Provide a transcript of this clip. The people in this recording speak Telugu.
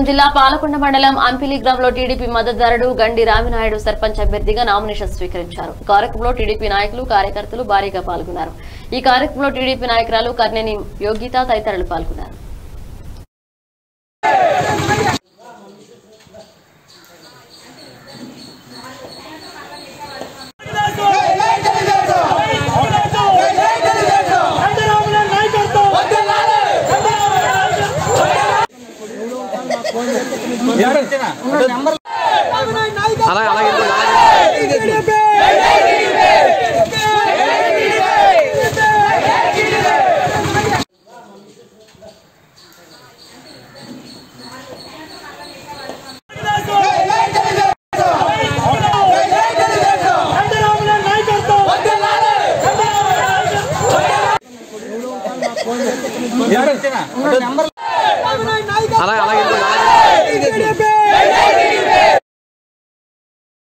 జిల్లా పాలకొండ మండలం అంపిలి గ్రామంలో టీడీపీ మద్దతుదారుడు గండి రామినాయుడు సర్పంచ్ అభ్యర్థిగా నామినేషన్ స్వీకరించారు ఈ కార్యక్రమంలో టీడీపీ నాయకులు కార్యకర్తలు భారీగా పాల్గొన్నారు ఈ కార్యక్రమంలో టీడీపీ నాయకురాలు కర్నేని యోగిత తదితరులు పాల్గొన్నారు అలాగే అలాగే